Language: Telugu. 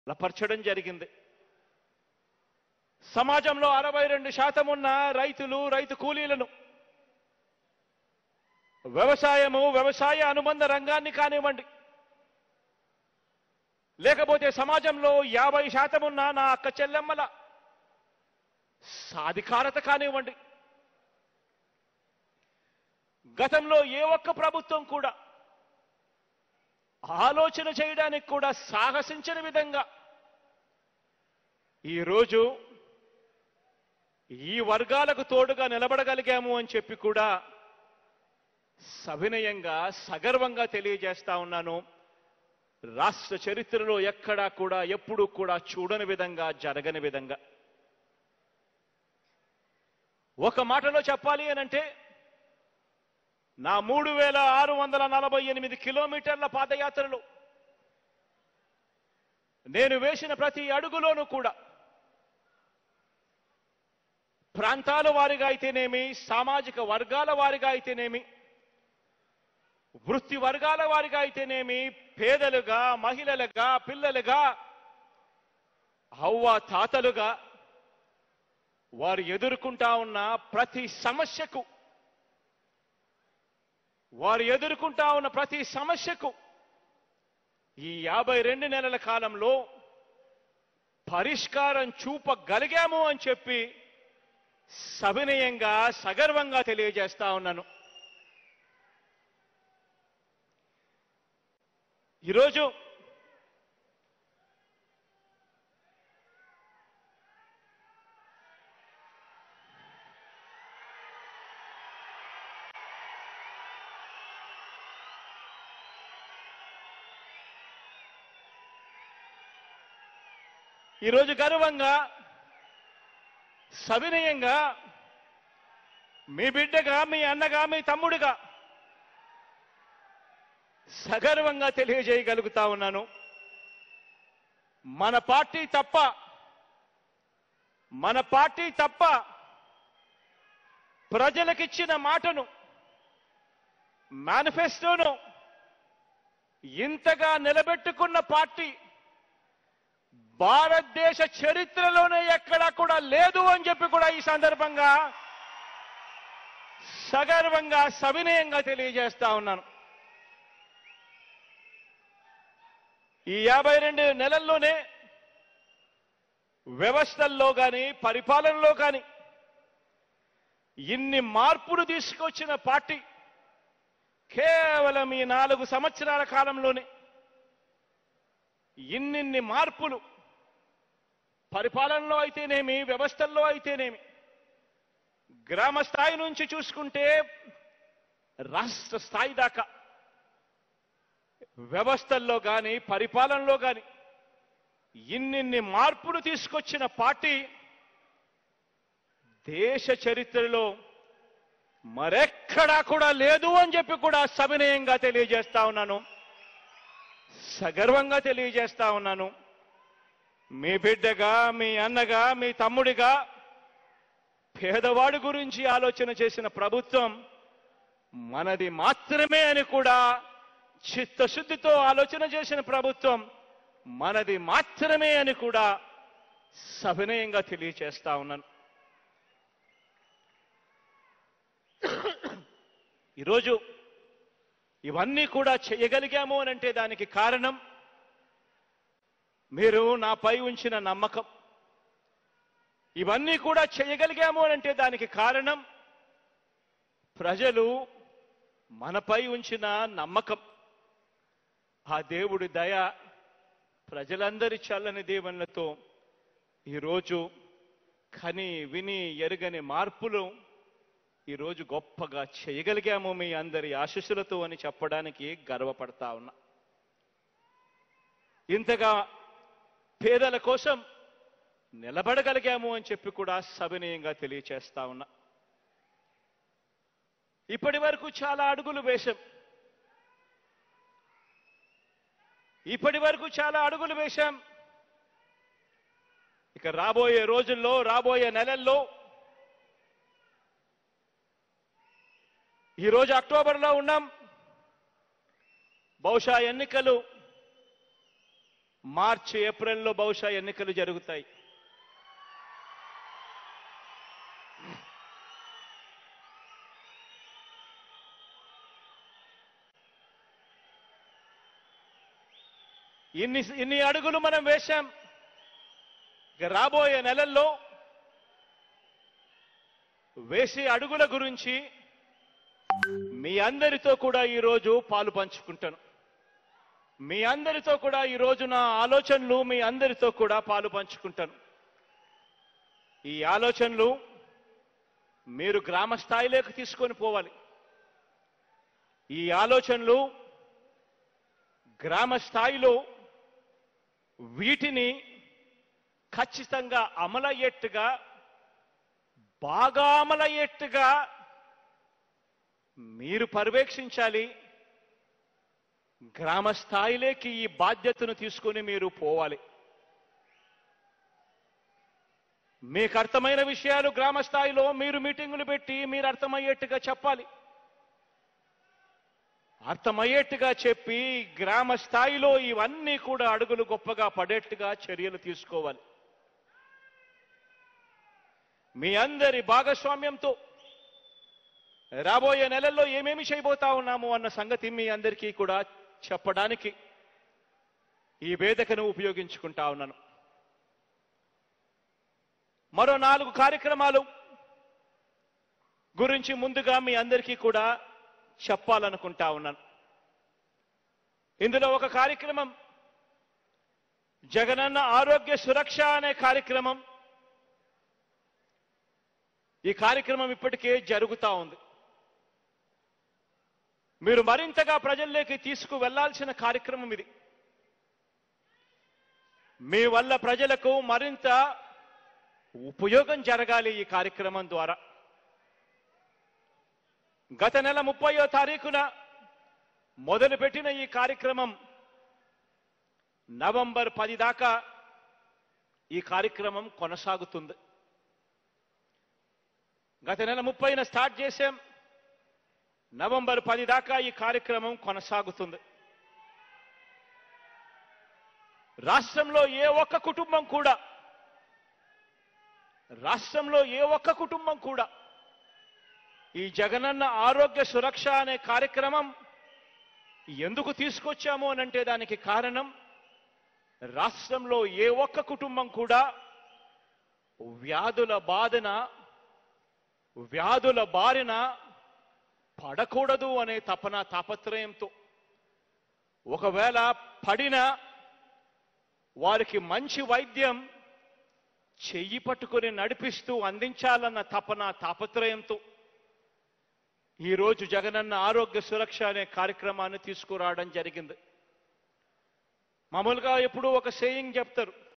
లపరచడం జరిగింది సమాజంలో అరవై రెండు శాతం ఉన్న రైతులు రైతు కూలీలను వ్యవసాయము వ్యవసాయ అనుబంధ రంగాన్ని కానివ్వండి లేకపోతే సమాజంలో యాభై శాతం ఉన్న నా అక్క చెల్లెమ్మల సాధికారత కానివ్వండి గతంలో ఏ ఒక్క ప్రభుత్వం కూడా ఆలోచన చేయడానికి కూడా సాహసించని విధంగా ఈరోజు ఈ వర్గాలకు తోడుగా నిలబడగలిగాము అని చెప్పి కూడా సవినయంగా సగర్వంగా తెలియజేస్తా ఉన్నాను రాష్ట్ర చరిత్రలో ఎక్కడా కూడా ఎప్పుడూ కూడా చూడని విధంగా జరగని విధంగా ఒక మాటలో చెప్పాలి అనంటే నా మూడు వేల ఆరు వందల నలభై ఎనిమిది కిలోమీటర్ల పాదయాత్రలో నేను వేసిన ప్రతి అడుగులోనూ కూడా ప్రాంతాల వారిగా అయితేనేమి సామాజిక వర్గాల వారిగా అయితేనేమి వృత్తి వర్గాల వారిగా అయితేనేమి పేదలుగా మహిళలుగా పిల్లలుగా హవ్వ తాతలుగా వారు ఎదుర్కొంటా ఉన్న ప్రతి సమస్యకు వారు ఎదుర్కొంటా ఉన్న ప్రతి సమస్యకు ఈ యాభై రెండు నెలల కాలంలో పరిష్కారం చూపగలిగాము అని చెప్పి సవినయంగా సగర్వంగా తెలియజేస్తా ఉన్నాను ఈరోజు ఈరోజు గర్వంగా సవినయంగా మీ బిడ్డగా మీ అన్నగా మీ తమ్ముడిగా సగర్వంగా తెలియజేయగలుగుతా ఉన్నాను మన పార్టీ తప్ప మన పార్టీ తప్ప ప్రజలకిచ్చిన మాటను మేనిఫెస్టోను ఇంతగా నిలబెట్టుకున్న పార్టీ భారతదేశ చరిత్రలోనే ఎక్కడా కూడా లేదు అని చెప్పి కూడా ఈ సందర్భంగా సగర్వంగా సవినయంగా తెలియజేస్తా ఉన్నాను ఈ యాభై రెండు నెలల్లోనే వ్యవస్థల్లో కానీ పరిపాలనలో కానీ ఇన్ని మార్పులు తీసుకొచ్చిన పార్టీ కేవలం ఈ నాలుగు సంవత్సరాల కాలంలోనే ఇన్నిన్ని మార్పులు పరిపాలనలో అయితేనేమి వ్యవస్థల్లో అయితేనేమి గ్రామ స్థాయి నుంచి చూసుకుంటే రాష్ట్ర స్థాయి దాకా వ్యవస్థల్లో కానీ పరిపాలనలో కానీ ఇన్నిన్ని మార్పులు తీసుకొచ్చిన పార్టీ దేశ చరిత్రలో మరెక్కడా కూడా లేదు అని చెప్పి కూడా సవినయంగా తెలియజేస్తా ఉన్నాను సగర్వంగా తెలియజేస్తా ఉన్నాను మీ బిడ్డగా మీ అన్నగా మీ తమ్ముడిగా పేదవాడి గురించి ఆలోచన చేసిన ప్రభుత్వం మనది మాత్రమే అని కూడా చిత్తశుద్ధితో ఆలోచన చేసిన ప్రభుత్వం మనది మాత్రమే అని కూడా సవినయంగా తెలియచేస్తా ఉన్నాను ఈరోజు ఇవన్నీ కూడా చేయగలిగాము అని అంటే దానికి కారణం మీరు నాపై ఉంచిన నమ్మకం ఇవన్నీ కూడా చేయగలిగాము అని అంటే దానికి కారణం ప్రజలు మనపై ఉంచిన నమ్మకం ఆ దేవుడి దయ ప్రజలందరి చల్లని దీవెనలతో ఈరోజు కని విని ఎరుగని మార్పులు ఈరోజు గొప్పగా చేయగలిగాము మీ అందరి ఆశీస్సులతో అని చెప్పడానికి గర్వపడతా ఉన్నా ఇంతగా పేదల కోసం నిలబడగలిగాము అని చెప్పి కూడా సవినయంగా తెలియచేస్తా ఉన్నా ఇప్పటి వరకు చాలా అడుగులు వేశాం ఇప్పటి వరకు చాలా అడుగులు వేశాం ఇక రాబోయే రోజుల్లో రాబోయే నెలల్లో ఈరోజు అక్టోబర్లో ఉన్నాం బహుశా ఎన్నికలు మార్చి ఏప్రిల్లో బహుశా ఎన్నికలు జరుగుతాయి ఇన్ని ఇన్ని అడుగులు మనం వేశాం ఇక రాబోయే నెలల్లో వేసే అడుగుల గురించి మీ అందరితో కూడా ఈరోజు పాలు పంచుకుంటాను మీ అందరితో కూడా ఈ రోజు నా ఆలోచనలు మీ అందరితో కూడా పాలు పంచుకుంటాను ఈ ఆలోచనలు మీరు గ్రామ స్థాయిలోకి తీసుకొని పోవాలి ఈ ఆలోచనలు గ్రామ స్థాయిలో వీటిని ఖచ్చితంగా అమలయ్యేట్టుగా బాగా అమలయ్యేట్టుగా మీరు పర్యవేక్షించాలి గ్రామ స్థాయిలోకి ఈ బాధ్యతను తీసుకొని మీరు పోవాలి మీకు అర్థమైన విషయాలు గ్రామ స్థాయిలో మీరు మీటింగులు పెట్టి మీరు అర్థమయ్యేట్టుగా చెప్పాలి అర్థమయ్యేట్టుగా చెప్పి గ్రామ స్థాయిలో ఇవన్నీ కూడా అడుగులు గొప్పగా పడేట్టుగా చర్యలు తీసుకోవాలి మీ అందరి భాగస్వామ్యంతో రాబోయే నెలల్లో ఏమేమి చేయబోతా ఉన్నాము అన్న సంగతి మీ అందరికీ కూడా చెప్పడానికి ఈ వేదికను ఉపయోగించుకుంటా ఉన్నాను మరో నాలుగు కార్యక్రమాలు గురించి ముందుగా మీ అందరికీ కూడా చెప్పాలనుకుంటా ఉన్నాను ఇందులో ఒక కార్యక్రమం జగనన్న ఆరోగ్య సురక్ష అనే కార్యక్రమం ఈ కార్యక్రమం ఇప్పటికే జరుగుతా ఉంది మీరు మరింతగా ప్రజల్లోకి తీసుకు వెళ్లాల్సిన కార్యక్రమం ఇది మీ వల్ల ప్రజలకు మరింత ఉపయోగం జరగాలి ఈ కార్యక్రమం ద్వారా గత నెల ముప్పయో తారీఖున మొదలుపెట్టిన ఈ కార్యక్రమం నవంబర్ పది దాకా ఈ కార్యక్రమం కొనసాగుతుంది గత నెల ముప్పైన స్టార్ట్ చేశాం నవంబర్ పది దాకా ఈ కార్యక్రమం కొనసాగుతుంది రాష్ట్రంలో ఏ ఒక్క కుటుంబం కూడా రాష్ట్రంలో ఏ ఒక్క కుటుంబం కూడా ఈ జగనన్న ఆరోగ్య సురక్ష అనే కార్యక్రమం ఎందుకు తీసుకొచ్చాము అనంటే దానికి కారణం రాష్ట్రంలో ఏ ఒక్క కుటుంబం కూడా వ్యాధుల బాధన వ్యాధుల బారిన పడకూడదు అనే తపన తాపత్రయంతో ఒకవేళ పడిన వారికి మంచి వైద్యం చెయ్యి పట్టుకొని నడిపిస్తూ అందించాలన్న తపన తాపత్రయంతో ఈరోజు జగనన్న ఆరోగ్య సురక్ష అనే కార్యక్రమాన్ని తీసుకురావడం జరిగింది మామూలుగా ఎప్పుడూ ఒక సేయింగ్ చెప్తారు